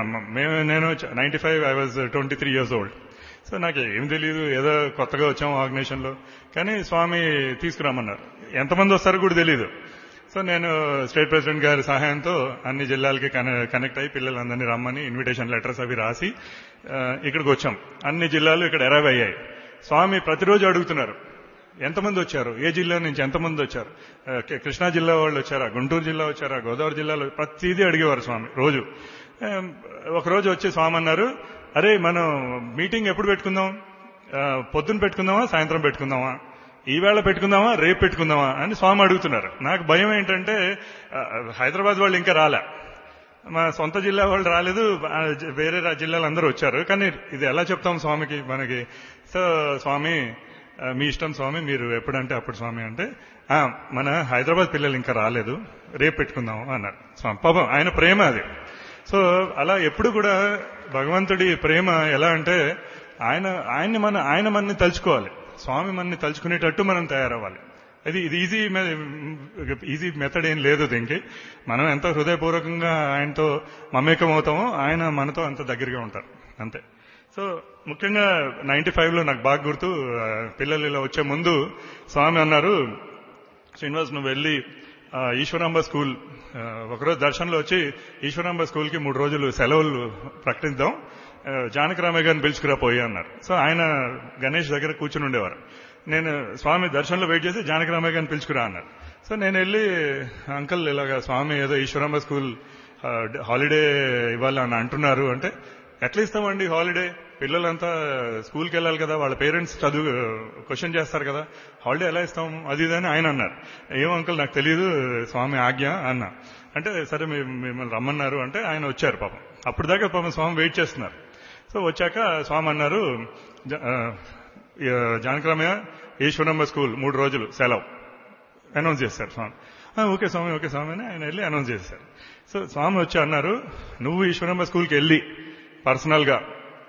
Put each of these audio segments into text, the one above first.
అమ్మ మేము నేను ninety five I was twenty three years old so నాకు ఏం తెలియదు ఏదో కొత్తగా వచ్చాము ఆర్గనైజేషన్ లో కానీ స్వామి తీసుకురామన్నారు ఎంతమంది వస్తారో కూడా తెలియదు సో నేను స్టేట్ ప్రెసిడెంట్ గారి సహాయంతో అన్ని జిల్లాలకి కనె- కనెక్ట్ అయ్యి పిల్లలందరినీ రమ్మని ఇన్విటేషన్ లెటర్స్ అవి రాసి ఆ, ఇక్కడికి వచ్చాం అన్ని జిల్లాలు ఇక్కడ అరైవ్ అయ్యాయి స్వామి ప్రతిరోజు అడుగుతున్నారు ఎంతమంది వచ్చారు ఏ జిల్లా నుంచి ఎంతమంది వచ్చారు ఆ, క- కృష్ణా జిల్లా వాళ్ళు వచ్చారా గుంటూరు జిల్లా వచ్చారా గోదావరి జిల్లాలో ప్రతిదీ అడిగేవారు స్వామి రోజు ఆ, ఒకరోజు వచ్చి స్వామి అన్నారు అరే మనం మీటింగ్ ఎప్పుడు పెట్టుకుందాం ఆ, పొద్దున్న పెట్టుకుందామా సాయంత్రం పెట్టుకుందామా ఈవేళ పెట్టుకుందామా రేపు పెట్టుకుందామా అని స్వామి అడుగుతున్నారు నాకు భయం ఏంటంటే ఆ, హైదరాబాద్ వాళ్ళు ఇంకా రాలే మా సొంత జిల్లా వాళ్ళు రాలేదు ఆ, జ- వేరే రా- జిల్లాలు అందరూ వచ్చారు కానీ ఇది ఎలా చెప్తాం స్వామికి మనకి సో స్వామి ఆ, మీ ఇష్టం స్వామి మీరు ఎప్పుడంటే అప్పుడు స్వామి అంటే "ఆ, మన హైదరాబాద్ పిల్లలు ఇంకా రాలేదు రేపు పెట్టుకుందాం అన్నారు స్వామి పాపం ఆయన ప్రేమ అది సో అలా ఎప్పుడు కూడా భగవంతుడి ప్రేమ ఎలా అంటే ఆయన ఆయన్ని మన ఆయన మనని తలుచుకోవాలి స్వామి మనని తలుచుకునేటట్టు మనం తయారవ్వాలి అది ఇది ఈజీ ఈజీ మెథడ్ ఏం లేదు దీనికి మనం ఎంత హృదయపూర్వకంగా ఆయనతో మమేకం అవుతామో ఆయన మనతో అంత దగ్గరగా ఉంటారు అంతే సో ముఖ్యంగా నైన్టీ లో నాకు బాగా గుర్తు ఆ, పిల్లలు ఇలా వచ్చే ముందు స్వామి అన్నారు శ్రీనివాస్ నువ్వు వెళ్ళి ఆ, ఈశ్వరాంబ స్కూల్ ఆ, ఒకరోజు దర్శనంలో వచ్చి ఈశ్వరాంబ స్కూల్ కి మూడు రోజులు సెలవులు ప్రకటిద్దాం ఆ, జానకి రామయ్య గారిని పిలుచుకురా పోయి అన్నారు సో ఆయన గణేష్ దగ్గర కూర్చుని ఉండేవారు నేను స్వామి దర్శనంలో వెయిట్ చేసి జానకి రామయ్య గారిని పిలుచుకురా అన్నారు సో నేను వెళ్ళి అంకల్ ఇలాగా స్వామి ఏదో ఈశ్వరాంబ స్కూల్ ఆ, హాలిడే ఇవ్వాలి అని అంటున్నారు అంటే ఎట్లా ఇస్తామండి హాలిడే పిల్లలంతా స్కూల్కి వెళ్ళాలి కదా వాళ్ళ పేరెంట్స్ చదువు క్వశ్చన్ చేస్తారు కదా హాలిడే ఎలా ఇస్తాం అది ఇది అని ఆయన అన్నారు ఏం అంకుల్ నాకు తెలియదు స్వామి ఆజ్ఞ అన్న అంటే సరే మీ- మిమ్మల్ని రమ్మన్నారు అంటే ఆయన వచ్చారు పాపం అప్పుడు దాకా పాపం స్వామి వెయిట్ చేస్తున్నారు సో వచ్చాక స్వామి అన్నారు జ- ఆ, ఈ, జానకరామయ్య ఈశ్వరమ్మ స్కూల్ మూడు రోజులు సెలవు అనౌన్స్ చేశారు స్వామి "ఆ, ఓకే స్వామి ఓకే స్వామి అని ఆయన వెళ్ళి అనౌన్స్ చేశారు సో స్వామి వచ్చి అన్నారు నువ్వు ఈశ్వరమ్మ స్కూల్కి వెళ్ళి పర్సనల్ గా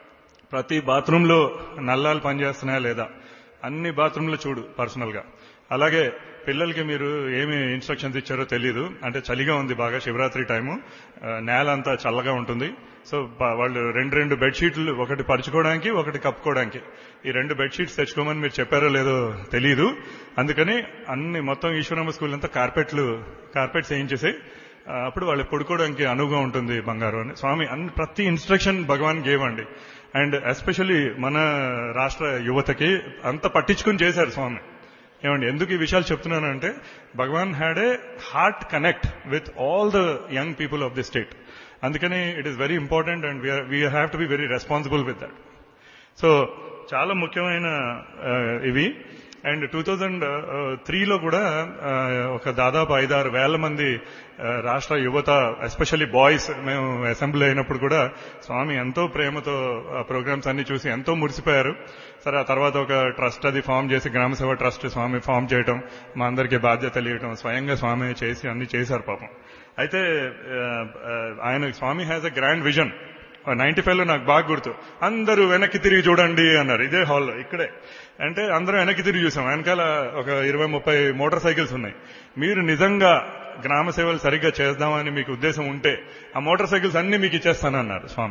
ప్రతి బాత్రూంలో నల్లాలు పనిచేస్తున్నాయా లేదా అన్ని బాత్రూంలో చూడు పర్సనల్ గా అలాగే పిల్లలకి మీరు ఏమి ఇన్స్ట్రక్షన్స్ ఇచ్చారో తెలియదు అంటే చలిగా ఉంది బాగా శివరాత్రి టైము ఆ, నేల అంతా చల్లగా ఉంటుంది సో బా- వాళ్ళు రెండు రెండు బెడ్షీట్లు ఒకటి పరుచుకోవడానికి ఒకటి కప్పుకోవడానికి ఈ రెండు బెడ్షీట్స్ తెచ్చుకోమని మీరు చెప్పారో లేదో తెలియదు అందుకని అన్ని మొత్తం ఈశ్వరమ్మ స్కూల్ అంతా కార్పెట్లు కార్పెట్స్ వేయించేసి ఆ, అప్పుడు వాళ్ళు పడుకోవడానికి అనువుగా ఉంటుంది బంగారు అని స్వామి అన్ని ప్రతి ఇన్స్ట్రక్షన్ భగవాన్ గేవ్ అండి అండ్ ఎస్పెషల్లీ మన రాష్ట్ర యువతకి అంత పట్టించుకుని చేశారు స్వామి ఏమండి ఎందుకు ఈ విషయాలు చెప్తున్నానంటే Bhagavan had a heart connect with all the young people of the state అందుకని it is very important and we have to be very responsible with that so చాలా ముఖ్యమైన ఆ, ఇవి అండ్ టూ థౌజండ్ త్రీలో కూడా ఆ, ఒక దాదాపు ఐదారు వేల మంది ఆ, రాష్ట్ర యువత ఎస్పెషల్లీ బాయ్స్ మేము అసెంబ్లీ అయినప్పుడు కూడా స్వామి ఎంతో ప్రేమతో ప్రోగ్రామ్స్ అన్ని చూసి ఎంతో మురిసిపోయారు సరే ఆ తర్వాత ఒక ట్రస్ట్ అది ఫామ్ చేసి గ్రామ సేవ ట్రస్ట్ స్వామి ఫామ్ చేయటం మా అందరికీ బాధ్యత ఇవ్వటం స్వయంగా స్వామి చేసి అన్ని చేశారు పాపం అయితే ఆ, ఆ, ఆయన Swami has a grand vision ninety five లో నాకు బాగా గుర్తు అందరూ వెనక్కి తిరిగి చూడండి అన్నారు ఇదే హాల్లో ఇక్కడే అంటే అందరం వెనక్కి తిరిగి చూసాం వెనకాల ఒక ఇరవై ముప్పై మోటార్ సైకిల్స్ ఉన్నాయి మీరు నిజంగా గ్రామ సేవలు సరిగ్గా చేద్దామని మీకు ఉద్దేశం ఉంటే ఆ మోటార్ సైకిల్స్ అన్ని మీకు ఇచ్చేస్తానన్నారు Swami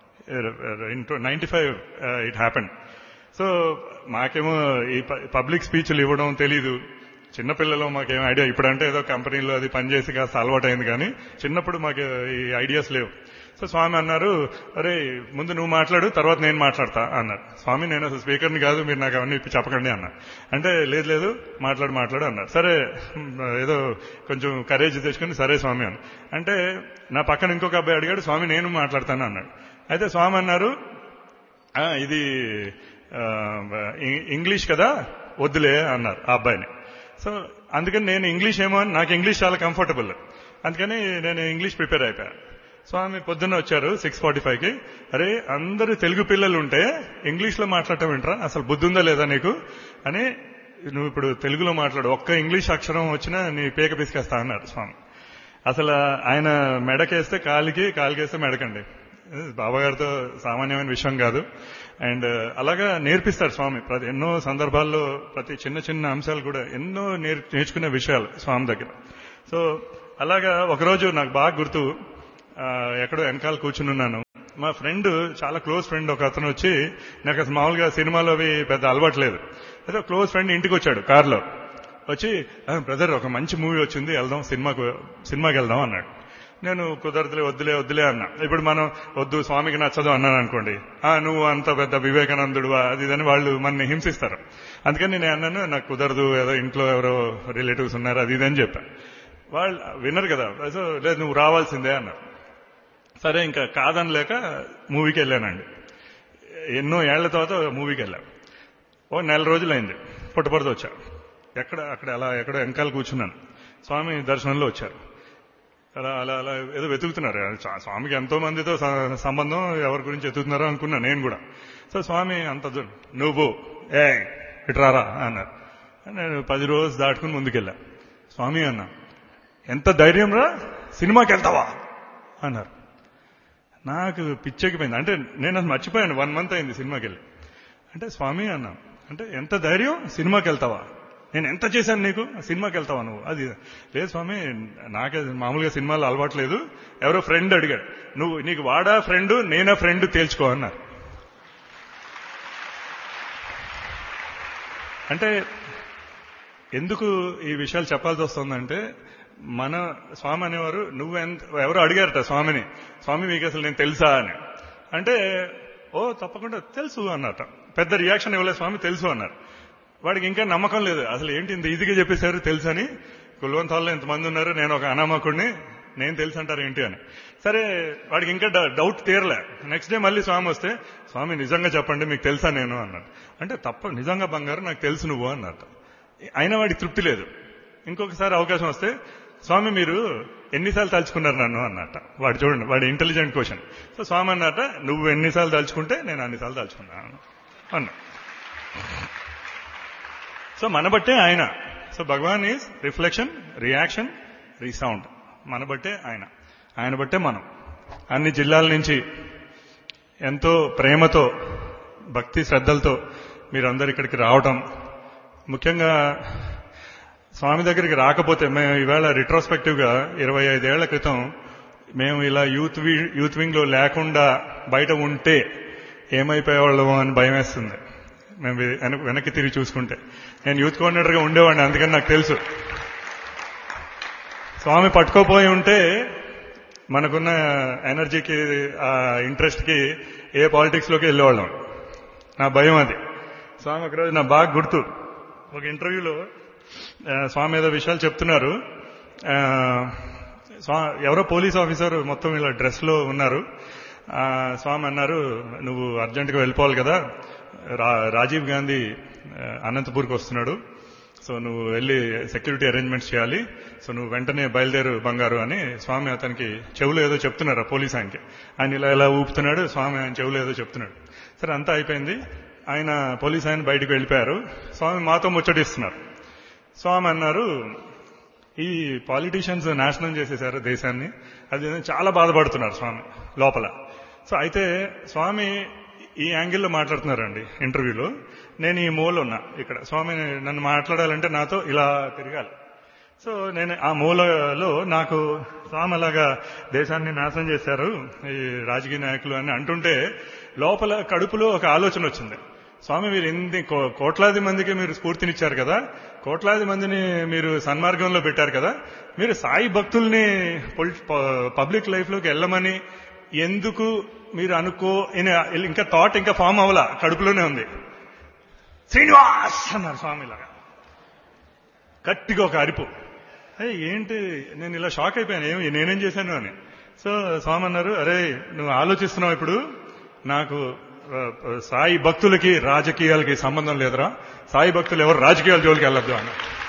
ninety five it happened so మాకేమో ఈ పబ్లిక్ స్పీచ్లు ఇవ్వడం తెలీదు చిన్నపిల్లలు మాకేం ఐడియా ఇప్పుడంటే ఏదో కంపెనీలో అది పనిచేసి కాస్త అలవాటు అయింది కానీ చిన్నప్పుడు మాకు ఈ ఐడియాస్ లేవు సో స్వామి అన్నారు అరే ముందు నువ్వు మాట్లాడు తర్వాత నేను మాట్లాడతా అన్నారు స్వామి నేను అసలు స్పీకర్ని కాదు మీరు నాకు అవన్నీ చెప్పకండి అన్నారు అంటే లేదు లేదు మాట్లాడు మాట్లాడు అన్నారు సరే ఏదో కొంచెం కరేజ్ తెచ్చుకుని సరే స్వామి అని అంటే నా పక్కన ఇంకొక అబ్బాయి అడిగాడు స్వామి నేను మాట్లాడతాను అన్నాడు అయితే స్వామి అన్నారు "ఆ, ఇది ఆ, ఇ- ఇంగ్లీష్ కదా వద్దులే అన్నారు ఆ అబ్బాయిని సో అందుకని నేను ఇంగ్లీష్ ఏమో అని నాకు ఇంగ్లీష్ చాలా కంఫర్టబుల్ అందుకని నేను ఇంగ్లీష్ ప్రిపేర్ అయిపోయా స్వామి పొద్దున్న వచ్చారు సిక్స్ ఫార్టీ ఫైవ్ కి అరే అందరూ తెలుగు పిల్లలు ఉంటే ఇంగ్లీష్ లో మాట్లాడటం ఏంట్రా అసలు బుద్ధి ఉందా లేదా నీకు అని నువ్వు ఇప్పుడు తెలుగులో మాట్లాడు ఒక్క ఇంగ్లీష్ అక్షరం వచ్చినా నీ పేక పిసికేస్తా అన్నారు స్వామి అసలు ఆయన మెడకేస్తే కాలికి కాలికేస్తే మెడకండి బాబా గారితో సామాన్యమైన విషయం కాదు అండ్ అలాగా నేర్పిస్తారు స్వామి ప్రతి ఎన్నో సందర్భాల్లో ప్రతి చిన్న చిన్న అంశాలు కూడా ఎన్నో నేర్ నేర్చుకునే విషయాలు స్వామి దగ్గర సో అలాగా ఒకరోజు నాకు బాగా గుర్తు ఆ, ఎక్కడో వెనకాల కూర్చుని ఉన్నాను మా ఫ్రెండ్ చాలా క్లోజ్ ఫ్రెండ్ ఒక అతను వచ్చి నాకు అసలు మామూలుగా సినిమాలో అవి పెద్ద అలవాటు లేదు ఏదో క్లోజ్ ఫ్రెండ్ ఇంటికి వచ్చాడు కారులో వచ్చి బ్రదర్ ఒక మంచి మూవీ వచ్చింది వెళ్దాం సినిమాకు సినిమాకి వెళ్దాం అన్నాడు నేను కుదరదులే వద్దులే వద్దులే అన్నా ఇప్పుడు మనం వద్దు స్వామికి నచ్చదు అన్నాను అనుకోండి ఆ నువ్వు అంత పెద్ద వివేకానందుడు అది ఇదని వాళ్ళు మనని హింసిస్తారు అందుకని నేను అన్నాను నాకు కుదరదు ఏదో ఇంట్లో ఎవరో రిలేటివ్స్ ఉన్నారు అది ఇదని చెప్పాను వాళ్ళు విన్నారు కదా సో లేదు నువ్వు రావాల్సిందే అన్నారు సరే ఇంకా కాదనలేక మూవీకి వెళ్ళానండి ఎన్నో ఏళ్ల తర్వాత మూవీకి వెళ్ళాను ఓ నెల రోజులైంది పుట్టపడితే వచ్చా ఎక్కడ అక్కడ అలా ఎక్కడ వెనకాల కూర్చున్నాను స్వామి దర్శనంలో వచ్చారు అలా అలా అలా ఏదో వెతుకుతున్నారు చా- స్వామికి ఎంతో మందితో స- సంబంధం ఎవరి గురించి వెతుకుతున్నారో అనుకున్నా నేను కూడా సో స్వామి అంత దూరం నువ్వు ఏ ఇట్రారా అన్నారు నేను పది రోజు దాటుకుని ముందుకెళ్ళా స్వామి అన్నా ఎంత ధైర్యం రా సినిమాకి వెళ్తావా అన్నారు నాకు పిచ్చెక్కిపోయింది అంటే నేను అది మర్చిపోయాను వన్ మంత్ అయింది సినిమాకి వెళ్ళి అంటే స్వామి అన్నా అంటే ఎంత ధైర్యం సినిమాకి వెళ్తావా నేను ఎంత చేశాను నీకు సినిమాకి వెళ్తావా నువ్వు అది లేదు స్వామి నాకే మామూలుగా సినిమాలు అలవాట్లేదు ఎవరో ఫ్రెండ్ అడిగాడు నువ్వు నీకు వాడా ఫ్రెండ్ నేనా ఫ్రెండ్ తేల్చుకో అన్నారు అంటే ఎందుకు ఈ విషయాలు చెప్పాల్సి వస్తుందంటే మన స్వామి అనేవారు నువ్వు ఎంత ఎవరు అడిగారట స్వామిని స్వామి మీకు అసలు నేను తెలుసా అని అంటే ఓ తప్పకుండా తెలుసు అన్నట పెద్ద రియాక్షన్ ఇవ్వలేదు స్వామి తెలుసు అన్నారు వాడికి ఇంకా నమ్మకం లేదు అసలు ఏంటి ఇంత ఈజీగా చెప్పేశారు తెలుసు అని కులవంతాల్లో ఎంతమంది ఉన్నారు నేను ఒక అనామకుడిని నేను తెలుసు అంటారు ఏంటి అని సరే వాడికి ఇంకా డ- డౌట్ తీరలే నెక్స్ట్ డే మళ్ళీ స్వామి వస్తే స్వామి నిజంగా చెప్పండి మీకు తెలుసా నేను అన్నాడు అంటే తప్ప నిజంగా బంగారు నాకు తెలుసు నువ్వు అన్నట్టు అయినా వాడికి తృప్తి లేదు ఇంకొకసారి అవకాశం వస్తే స్వామి మీరు ఎన్నిసార్లు తలుచుకున్నారు నన్ను అన్నట్ట వాడు చూడండి వాడి ఇంటెలిజెంట్ క్వశ్చన్ సో స్వామి అన్నట్ట నువ్వు ఎన్నిసార్లు తలుచుకుంటే నేను అన్నిసార్లు తలుచుకున్నాను అన్నా సో మన బట్టే ఆయన so Bhagavan is reflection reaction resound మన బట్టే ఆయన ఆయన బట్టే మనం అన్ని జిల్లాల నుంచి ఎంతో ప్రేమతో భక్తి శ్రద్ధలతో మీరందరూ ఇక్కడికి రావటం ముఖ్యంగా స్వామి దగ్గరికి రాకపోతే మేము ఈవేళ రిట్రోస్పెక్టివ్ గా ఇరవై ఐదేళ్ల క్రితం మేము ఇలా యూత్ వి- యూత్ వింగ్ లో లేకుండా బయట ఉంటే ఏమైపోయేవాళ్ళము అని భయం వేస్తుంది మేము వెన- వెనక్కి తిరిగి చూసుకుంటే నేను యూత్ కోఆర్డినేటర్ గా ఉండేవాడిని అందుకని నాకు తెలుసు స్వామి పట్టుకోపోయి ఉంటే మనకున్న ఎనర్జీకి ఆ ఇంట్రెస్ట్ కి ఏ పాలిటిక్స్ లోకి వెళ్ళేవాళ్ళం నా భయం అది స్వామి ఒకరోజు నా బాగా గుర్తు ఒక ఇంటర్వ్యూలో ఆ, స్వామి ఏదో విషయాలు చెప్తున్నారు ఆ, స్వా- ఎవరో పోలీస్ ఆఫీసర్ మొత్తం ఇలా డ్రెస్ లో ఉన్నారు ఆ, స్వామి అన్నారు నువ్వు అర్జెంటుగా వెళ్ళిపోవాలి కదా రా- రాజీవ్ గాంధీ ఆ, అనంతపూర్కి వస్తున్నాడు సో నువ్వు వెళ్ళి సెక్యూరిటీ అరేంజ్మెంట్స్ చేయాలి సో నువ్వు వెంటనే బయలుదేరు బంగారు అని స్వామి అతనికి చెవులు ఏదో చెప్తున్నారు ఆ పోలీస్ ఆయనకి ఆయన ఇలా ఇలా ఊపుతున్నాడు స్వామి ఆయన చెవులు ఏదో చెప్తున్నాడు సరే అంతా అయిపోయింది ఆయన పోలీస్ ఆయన బయటకు వెళ్ళిపోయారు స్వామి మాతో ముచ్చటిస్తున్నారు స్వామి అన్నారు ఈ పాలిటీషియన్స్ నాశనం చేసేశారు దేశాన్ని అది చాలా బాధపడుతున్నారు స్వామి లోపల సో అయితే స్వామి ఈ యాంగిల్లో మాట్లాడుతున్నారండి ఇంటర్వ్యూలో నేను ఈ మూల ఉన్నా ఇక్కడ స్వామి నన్ను మాట్లాడాలంటే నాతో ఇలా తిరగాలి సో నేను ఆ మూలలో నాకు స్వామి అలాగా దేశాన్ని నాశనం చేశారు ఈ రాజకీయ నాయకులు అని అంటుంటే లోపల కడుపులో ఒక ఆలోచన వచ్చింది స్వామి మీరు ఎన్ని కో- కోట్లాది మందికి మీరు స్ఫూర్తినిచ్చారు కదా కోట్లాది మందిని మీరు సన్మార్గంలో పెట్టారు కదా మీరు సాయి భక్తుల్ని పొలి- ప- పబ్లిక్ లైఫ్ లోకి వెళ్ళమని ఎందుకు మీరు అనుకో ఇన- ఇంకా థాట్ ఇంకా ఫామ్ అవ్వలా కడుపులోనే ఉంది శ్రీనివాస్ అన్నారు స్వామిలాగా గట్టిగా ఒక అరుపు అరే ఏంటి నేను ఇలా షాక్ అయిపోయాను ఏమి నేనేం చేశాను అని సో స్వామి అన్నారు అరే నువ్వు ఆలోచిస్తున్నావు ఇప్పుడు నాకు ఆ, సాయి భక్తులకి రాజకీయాలకి సంబంధం లేదురా సాయి భక్తులు ఎవరు రాజకీయాల జోలికి వెళ్ళొద్దు అన్న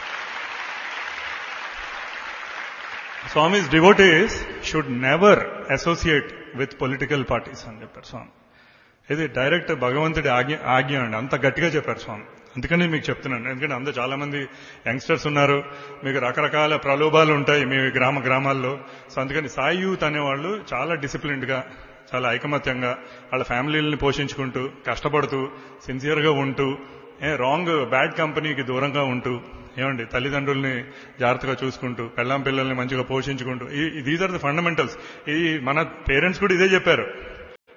Swami's devotees should never associate with political parties అని చెప్పారు స్వామి ఇది డైరెక్ట్ భగవంతుడి ఆజ్ఞ ఆజ్ఞ అండి అంత గట్టిగా చెప్పారు స్వామి అందుకని మీకు చెప్తున్నాను ఎందుకంటే అందరూ చాలా మంది యంగ్స్టర్స్ ఉన్నారు మీకు రకరకాల ప్రలోభాలు ఉంటాయి మీ గ్రామ గ్రామాల్లో సో అందుకని సాయి యూత్ అనేవాళ్ళు చాలా డిసిప్లిన్డ్ గా చాలా ఐకమత్యంగా వాళ్ళ ఫ్యామిలీలని పోషించుకుంటూ కష్టపడుతూ సిన్సియర్ గా ఉంటూ ఏ రాంగ్ బ్యాడ్ కంపెనీకి దూరంగా ఉంటూ ఏమండి తల్లిదండ్రుల్ని జాగ్రత్తగా చూసుకుంటూ పెళ్ళాం పిల్లల్ని మంచిగా పోషించుకుంటూ దీస్ ఆర్ ద ఫండమెంటల్స్ ఈ మన పేరెంట్స్ కూడా ఇదే చెప్పారు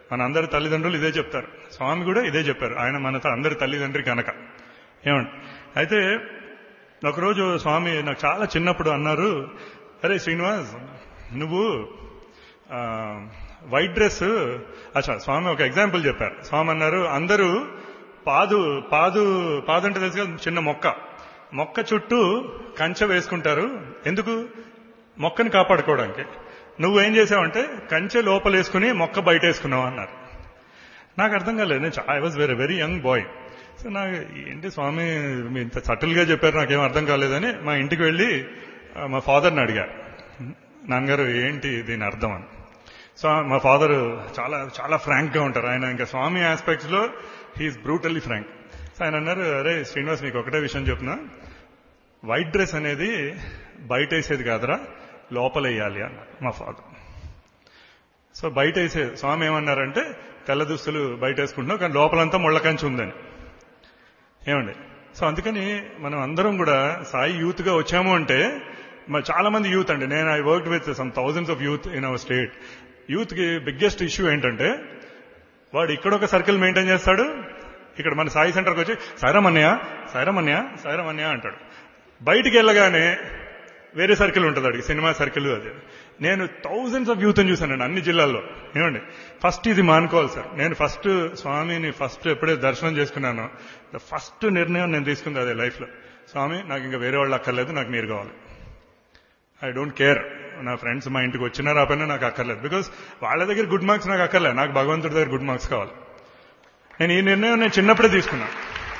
మన అందరి తల్లిదండ్రులు ఇదే చెప్తారు స్వామి కూడా ఇదే చెప్పారు ఆయన మన అందరి తల్లిదండ్రి కనుక ఏమండి అయితే ఒకరోజు స్వామి నాకు చాలా చిన్నప్పుడు అన్నారు అరే శ్రీనివాస్ నువ్వు ఆ, వైట్ డ్రెస్ అచ్చా స్వామి ఒక ఎగ్జాంపుల్ చెప్పారు స్వామి అన్నారు అందరూ పాదు పాదు పాదు అంటే తెలుసు కదా చిన్న మొక్క మొక్క చుట్టూ కంచె వేసుకుంటారు ఎందుకు మొక్కని కాపాడుకోవడానికి నువ్వేం చేసావంటే కంచె లోపల వేసుకుని మొక్క బయట వేసుకున్నావు అన్నారు నాకు అర్థం కాలేదు నేను I was very very young boy so నాకు ఏంటి స్వామి మీరు ఇంత సటిల్ గా చెప్పారు నాకేం అర్థం కాలేదని మా ఇంటికి వెళ్ళి ఆ, మా ఫాదర్ని అడిగారు నాన్నగారు ఏంటి దీని అర్థం అని సో మా ఫాదర్ చాలా చాలా ఫ్రాంక్ గా ఉంటారు ఆయన ఇంకా స్వామి ఆస్పెక్ట్స్ లో హీఈస్ బ్రూటల్లీ ఫ్రాంక్ సో ఆయన అన్నారు అరే శ్రీనివాస్ మీకు ఒకటే విషయం చెప్తున్నా వైట్ డ్రెస్ అనేది బయట వేసేది కాదురా లోపల వేయాలి అన్నారు మా ఫాదర్ సో బయట వేసే స్వామి ఏమన్నారంటే తెల్ల దుస్తులు బయట వేసుకుంటున్నాం కానీ లోపలంతా ముళ్ళ కంచి ఉందని ఏమండి సో అందుకని మనం అందరం కూడా సాయి యూత్ గా వచ్చాము అంటే మరి చాలా మంది యూత్ అండి నేను I work with some thousands of youth in our state youth కి బిగ్గెస్ట్ ఇష్యూ ఏంటంటే వాడు ఇక్కడ ఒక సర్కిల్ మెయింటైన్ చేస్తాడు ఇక్కడ మన సాయి సెంటర్కి వచ్చి సాయిరామన్నయ్య సాయిరామన్నయ్య సాయిరామన్నయ్య అంటాడు బయటికి వెళ్ళగానే వేరే సర్కిల్ ఉంటుంది అడిగి సినిమా సర్కిల్ అది నేను థౌజండ్స్ ఆఫ్ యూత్ చూశానండి అన్ని జిల్లాల్లో ఏమండి ఫస్ట్ ఇది మానుకోవాలి సార్ నేను ఫస్ట్ స్వామిని ఫస్ట్ ఎప్పుడైతే దర్శనం చేసుకున్నానో ద ఫస్ట్ నిర్ణయం నేను తీసుకుంది అదే లైఫ్ లో స్వామి నాకు ఇంకా వేరే వాళ్ళు అక్కర్లేదు నాకు మీరు కావాలి ఐ డోంట్ కేర్ నా ఫ్రెండ్స్ మా ఇంటికి వచ్చినా రాపోయినా నాకు అక్కర్లేదు బికాస్ వాళ్ళ దగ్గర గుడ్ మార్క్స్ నాకు అక్కర్లేదు నాకు భగవంతుడి దగ్గర గుడ్ మార్క్స్ కావాలి నేను ఈ నిర్ణయం నేను చిన్నప్పుడే తీసుకున్నాను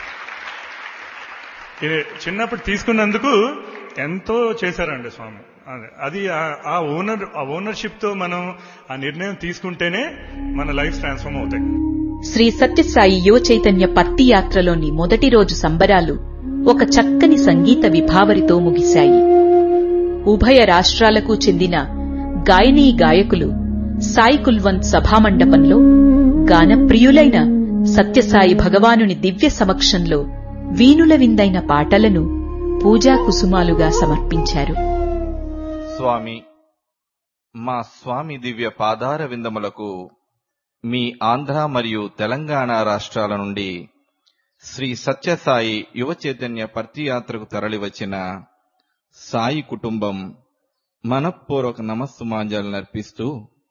ఇది చిన్నప్పుడు తీసుకున్నందుకు ఎంతో చేశారండి స్వామి అదే- అది ఆ- ఆ ఓనర్ ఆ ఓనర్షిప్ తో మనం ఆ నిర్ణయం తీసుకుంటేనే మన లైఫ్ ట్రాన్స్ఫార్మ్ అవుతాయి శ్రీ సత్యసాయి యువ చైతన్య పత్తి యాత్రలోని మొదటి రోజు సంబరాలు ఒక చక్కని సంగీత విభావరితో ముగిశాయి ఉభయ రాష్ట్రాలకు చెందిన గాయనీ గాయకులు సాయి కుల్వంత్ సభామండపంలో గానప్రియులైన సత్యసాయి భగవానుని దివ్య సమక్షంలో వీణుల విందైన పాటలను పూజా కుసుమాలుగా సమర్పించారు స్వామి మా స్వామి దివ్య పాదార విందములకు మీ ఆంధ్ర మరియు తెలంగాణ రాష్ట్రాల నుండి శ్రీ సత్యసాయి యువ చైతన్య పర్తియాత్రకు తరలివచ్చిన సాయి కుటుంబం మనఃపూర్వక నమస్సుమాంజలు నర్పిస్తూ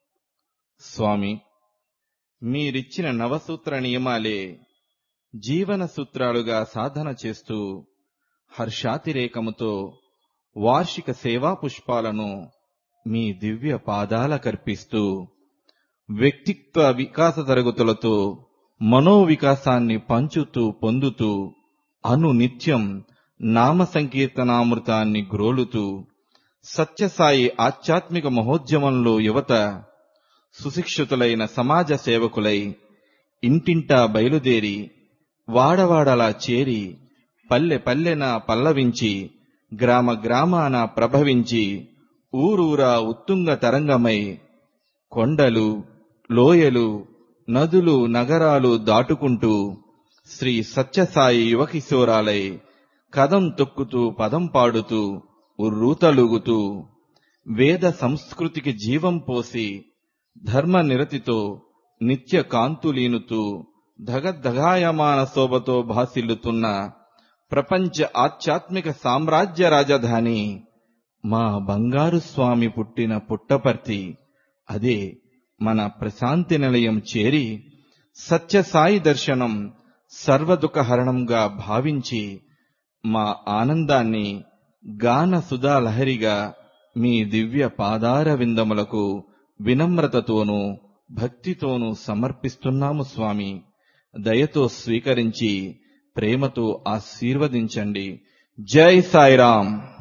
స్వామి మీరిచ్చిన నవసూత్ర నియమాలే జీవన సూత్రాలుగా సాధన చేస్తూ హర్షాతిరేకముతో వార్షిక సేవా పుష్పాలను మీ దివ్య పాదాలకర్పిస్తూ వ్యక్తిత్వ వికాస తరగతులతో మనోవికాసాన్ని పంచుతూ పొందుతూ అను నిత్యం నామ సంకీర్తనామృతాన్ని గ్రోలుతూ సత్యసాయి ఆధ్యాత్మిక మహోద్యమంలో యువత సుశిక్షితులైన సమాజ సేవకులై ఇంటింటా బయలుదేరి వాడవాడలా చేరి పల్లె పల్లెన పల్లవించి గ్రామ గ్రామాన ప్రభవించి ఊరూరా ఉత్తుంగ తరంగమై కొండలు లోయలు నదులు నగరాలు దాటుకుంటూ శ్రీ సత్యసాయి యువకిశోరాలై కదం తొక్కుతూ పదం పాడుతూ ఉర్రూతలుగుతూ వేద సంస్కృతికి జీవం పోసి ధర్మ నిరతితో నిత్య కాంతులీనుతూ ధగద్ధగాయమాన శోభతో భాసిల్లుతున్న ప్రపంచ ఆధ్యాత్మిక సామ్రాజ్య రాజధాని మా బంగారు స్వామి పుట్టిన పుట్టపర్తి అదే మన ప్రశాంతి నిలయం చేరి సత్యసాయి దర్శనం సర్వదుఃఖహరణంగా భావించి మా ఆనందాన్ని గాన సుధాలహరిగా మీ దివ్య పాదార విందములకు వినమ్రతతోనూ భక్తితోనూ సమర్పిస్తున్నాము స్వామి దయతో స్వీకరించి ప్రేమతో ఆశీర్వదించండి జై సాయిరాం